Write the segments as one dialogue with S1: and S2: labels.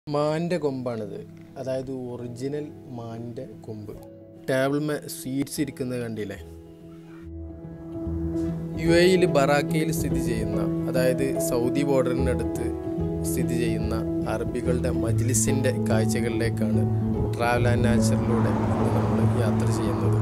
S1: മാൻ്റെ കൊമ്പാണിത് അതായത് ഒറിജിനൽ മാൻ്റെ കൊമ്പ് ടേബിൾമേ സ്വീറ്റ്സ് ഇരിക്കുന്നത് കണ്ടില്ലേ യു എയിൽ ബറാക്കയിൽ സ്ഥിതി ചെയ്യുന്ന അതായത് സൗദി ബോർഡറിനടുത്ത് സ്ഥിതി ചെയ്യുന്ന അറബികളുടെ മജ്ലിസിൻ്റെ കാഴ്ചകളിലേക്കാണ് ട്രാവൽ ആൻഡ് നാച്ചറിലൂടെ ഇന്ന് നമ്മൾ യാത്ര ചെയ്യുന്നത്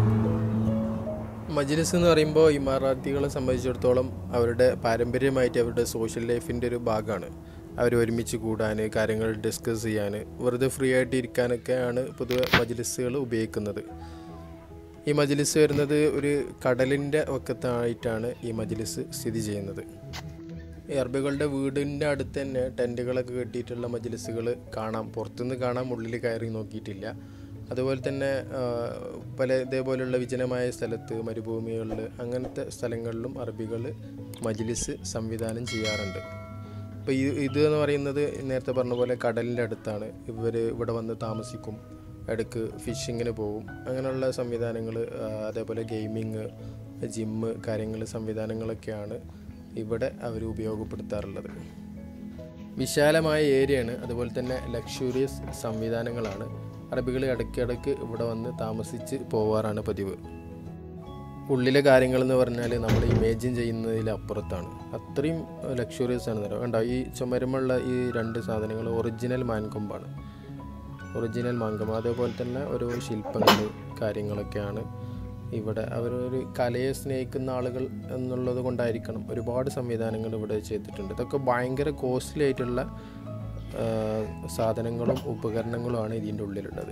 S1: മജ്ലിസ് എന്ന് പറയുമ്പോൾ ഇമാറാത്തികളെ സംബന്ധിച്ചിടത്തോളം അവരുടെ പാരമ്പര്യമായിട്ട് അവരുടെ സോഷ്യൽ ലൈഫിൻ്റെ ഒരു ഭാഗമാണ് അവർ ഒരുമിച്ച് കൂടാൻ കാര്യങ്ങൾ ഡിസ്കസ് ചെയ്യാൻ വെറുതെ ഫ്രീ ആയിട്ട് ഇരിക്കാനൊക്കെയാണ് പൊതുവെ മജ്ലിസുകൾ ഉപയോഗിക്കുന്നത് ഈ മജ്ലിസ് വരുന്നത് ഒരു കടലിൻ്റെ വക്കത്തായിട്ടാണ് ഈ മജ്ലിസ് സ്ഥിതി ചെയ്യുന്നത് ഈ അറബികളുടെ വീടിൻ്റെ അടുത്ത് തന്നെ ടെൻറ്റുകളൊക്കെ കെട്ടിയിട്ടുള്ള മജ്ലിസുകൾ കാണാം പുറത്തുനിന്ന് കാണാം ഉള്ളിൽ കയറി നോക്കിയിട്ടില്ല അതുപോലെ തന്നെ ആ, പല ഇതേപോലെയുള്ള വിജനമായ സ്ഥലത്ത് മരുഭൂമികളിൽ അങ്ങനത്തെ സ്ഥലങ്ങളിലും അറബികൾ മജ്ലിസ് സംവിധാനം ചെയ്യാറുണ്ട് ഇപ്പോൾ ഇത് ഇത് എന്ന് പറയുന്നത് നേരത്തെ പറഞ്ഞ പോലെ കടലിൻ്റെ അടുത്താണ് ഇവർ ഇവിടെ വന്ന് താമസിക്കും ഇടയ്ക്ക് ഫിഷിങ്ങിന് പോകും അങ്ങനെയുള്ള സംവിധാനങ്ങൾ അതേപോലെ ഗെയിമിങ് ജിമ്മ് കാര്യങ്ങൾ സംവിധാനങ്ങളൊക്കെയാണ് ഇവിടെ അവർ ഉപയോഗപ്പെടുത്താറുള്ളത് വിശാലമായ ഏരിയയാണ് അതുപോലെ തന്നെ ലക്ഷൂറിയസ് സംവിധാനങ്ങളാണ് അറബികൾ ഇടയ്ക്കിടയ്ക്ക് ഇവിടെ വന്ന് താമസിച്ച് പോവാറാണ് പതിവ് ഉള്ളിലെ കാര്യങ്ങൾ എന്ന് പറഞ്ഞാൽ നമ്മൾ ഇമേജിൻ ചെയ്യുന്നതിൽ അപ്പുറത്താണ് അത്രയും ലക്ഷൂറിയസ് ആണ് തരാം കണ്ടോ ഈ ചുമരുമുള്ള ഈ രണ്ട് സാധനങ്ങൾ ഒറിജിനൽ മാൻകൊമ്പാണ് ഒറിജിനൽ മാൻകൊമ്പ് അതേപോലെ തന്നെ ഓരോ ശില്പങ്ങൾ കാര്യങ്ങളൊക്കെയാണ് ഇവിടെ അവരൊരു കലയെ സ്നേഹിക്കുന്ന ആളുകൾ എന്നുള്ളത് കൊണ്ടായിരിക്കണം ഒരുപാട് സംവിധാനങ്ങൾ ഇവിടെ ചെയ്തിട്ടുണ്ട് ഇതൊക്കെ ഭയങ്കര കോസ്റ്റ്ലി ആയിട്ടുള്ള ആ, സാധനങ്ങളും ഉപകരണങ്ങളുമാണ് ഇതിൻ്റെ ഉള്ളിലുള്ളത്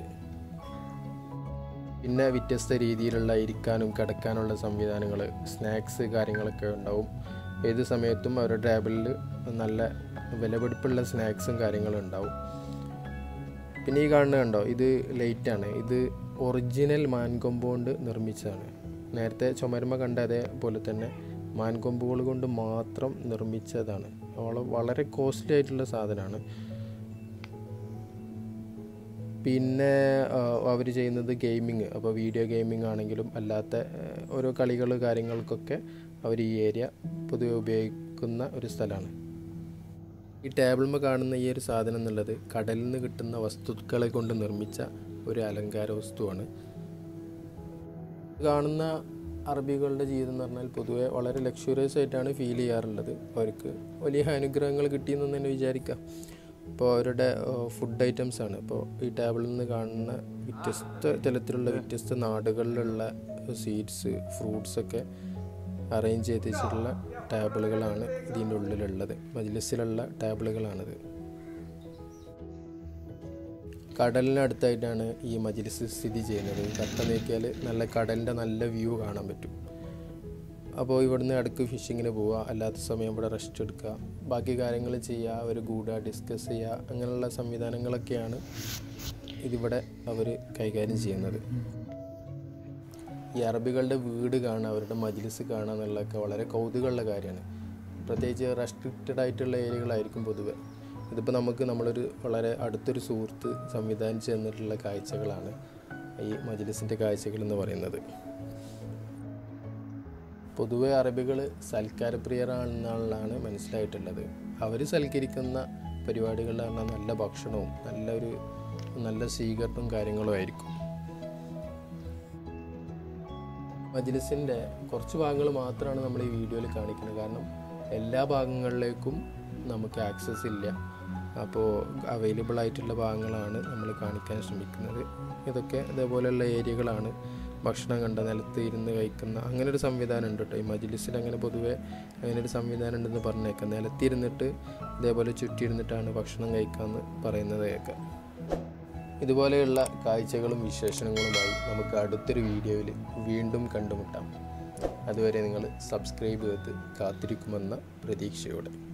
S1: പിന്നെ വ്യത്യസ്ത രീതിയിലുള്ള ഇരിക്കാനും കിടക്കാനുള്ള സംവിധാനങ്ങൾ സ്നാക്സ് കാര്യങ്ങളൊക്കെ ഉണ്ടാവും ഏത് സമയത്തും അവരുടെ ടേബിളിൽ നല്ല വിലപിടിപ്പുള്ള സ്നാക്സും കാര്യങ്ങളും ഉണ്ടാവും പിന്നെ ഈ കാണുന്നത് കണ്ടോ ഇത് ലൈറ്റാണ് ഇത് ഒറിജിനൽ മാൻകൊമ്പ് കൊണ്ട് നിർമ്മിച്ചതാണ് നേരത്തെ ചുമരുമ കണ്ട അതേപോലെ തന്നെ മാൻകൊമ്പുകൾ കൊണ്ട് മാത്രം നിർമ്മിച്ചതാണ് വള- വളരെ കോസ്റ്റ്ലി ആയിട്ടുള്ള സാധനമാണ് പിന്നെ അവർ ചെയ്യുന്നത് ഗെയിമിങ് അപ്പോൾ വീഡിയോ ഗെയിമിംഗ് ആണെങ്കിലും അല്ലാത്ത ആ, ഓരോ കളികൾ കാര്യങ്ങൾക്കൊക്കെ അവർ ഈ ഏരിയ പൊതുവെ ഉപയോഗിക്കുന്ന ഒരു സ്ഥലമാണ് ഈ ടേബിളിൽ കാണുന്ന ഈ ഒരു സാധനം എന്നുള്ളത് കടലിൽ നിന്ന് കിട്ടുന്ന വസ്തുക്കളെ കൊണ്ട് നിർമ്മിച്ച ഒരു അലങ്കാര വസ്തുവാണ് കാണുന്ന അറബികളുടെ ജീവിതം എന്ന് പറഞ്ഞാൽ പൊതുവെ വളരെ ലക്ഷറിയസ് ആയിട്ടാണ് ഫീൽ ചെയ്യാറുള്ളത് അവർക്ക് വലിയ അനുഗ്രഹങ്ങൾ കിട്ടിയെന്ന് തന്നെ വിചാരിക്കാം ഇപ്പോൾ അവരുടെ ഫുഡ് ഐറ്റംസ് ആണ് ഇപ്പോൾ ഈ ടേബിളിൽ നിന്ന് കാണുന്ന വ്യത്യസ്ത തരത്തിലുള്ള വ്യത്യസ്ത നാടുകളിലുള്ള സ്വീറ്റ്സ് ഫ്രൂട്ട്സ് ഒക്കെ അറേഞ്ച് ചെയ്ത് വെച്ചിട്ടുള്ള ടേബിളുകളാണ് ഇതിൻ്റെ ഉള്ളിലുള്ളത് മജ്ലിസിലുള്ള ടേബിളുകളാണിത് കടലിനടുത്തായിട്ടാണ് ഈ മജ്ലിസ് സ്ഥിതി ചെയ്യുന്നത് കട്ട നീക്കിയാൽ നല്ല കടലിൻ്റെ നല്ല വ്യൂ കാണാൻ പറ്റും അപ്പോൾ ഇവിടുന്ന് ഇടയ്ക്ക് ഫിഷിങ്ങിന് പോവുക അല്ലാത്ത സമയം ഇവിടെ റെസ്റ്റ് എടുക്കുക ബാക്കി കാര്യങ്ങൾ ചെയ്യുക അവർ കൂടുക ഡിസ്കസ് ചെയ്യുക അങ്ങനെയുള്ള സംവിധാനങ്ങളൊക്കെയാണ് ഇതിവിടെ അവർ കൈകാര്യം ചെയ്യുന്നത് ഈ അറബികളുടെ വീട് കാണുക അവരുടെ മജ്ലിസ് കാണുക എന്നുള്ളതൊക്കെ വളരെ കൗതുകമുള്ള കാര്യമാണ് പ്രത്യേകിച്ച് റെസ്ട്രിക്റ്റഡ് ആയിട്ടുള്ള ഏരിയകളായിരിക്കും പൊതുവെ ഇതിപ്പോൾ നമുക്ക് നമ്മളൊരു വളരെ അടുത്തൊരു സുഹൃത്ത് സംവിധാനിച്ച് തന്നിട്ടുള്ള കാഴ്ചകളാണ് ഈ മജ്ലിസിൻ്റെ കാഴ്ചകൾ എന്ന് പറയുന്നത് പൊതുവെ അറബികൾ സൽക്കാരപ്രിയരാണെന്നുള്ളതാണ് മനസ്സിലായിട്ടുള്ളത് അവർ സൽക്കരിക്കുന്ന പരിപാടികളിൽ പറഞ്ഞാൽ നല്ല ഭക്ഷണവും നല്ലൊരു നല്ല സ്വീകരണവും കാര്യങ്ങളും ആയിരിക്കും മജ്ലിസിൻ്റെ കുറച്ച് ഭാഗങ്ങൾ മാത്രമാണ് നമ്മൾ ഈ വീഡിയോയിൽ കാണിക്കുന്നത് കാരണം എല്ലാ ഭാഗങ്ങളിലേക്കും നമുക്ക് ആക്സസ് ഇല്ല അപ്പോൾ അവൈലബിൾ ആയിട്ടുള്ള ഭാഗങ്ങളാണ് നമ്മൾ കാണിക്കാൻ ശ്രമിക്കുന്നത് ഇതൊക്കെ ഇതേപോലെയുള്ള ഏരിയകളാണ് ഭക്ഷണം കണ്ട നിലത്ത് ഇരുന്ന് കഴിക്കുന്ന അങ്ങനെ ഒരു സംവിധാനം ഉണ്ട് കേട്ടോ ഈ മജ്ലിസിൽ അങ്ങനെ പൊതുവേ അങ്ങനെ ഒരു സംവിധാനം ഉണ്ടെന്ന് പറഞ്ഞേക്കാം നിലത്തിരുന്നിട്ട് ഇതേപോലെ ചുറ്റിയിരുന്നിട്ടാണ് ഭക്ഷണം കഴിക്കാമെന്ന് പറയുന്നത് കേൾക്കാം ഇതുപോലെയുള്ള കാഴ്ചകളും വിശേഷണങ്ങളുമായി നമുക്ക് അടുത്തൊരു വീഡിയോയിൽ വീണ്ടും കണ്ടുമുട്ടാം അതുവരെ നിങ്ങൾ സബ്സ്ക്രൈബ് ചെയ്ത് കാത്തിരിക്കുമെന്ന പ്രതീക്ഷയോടെ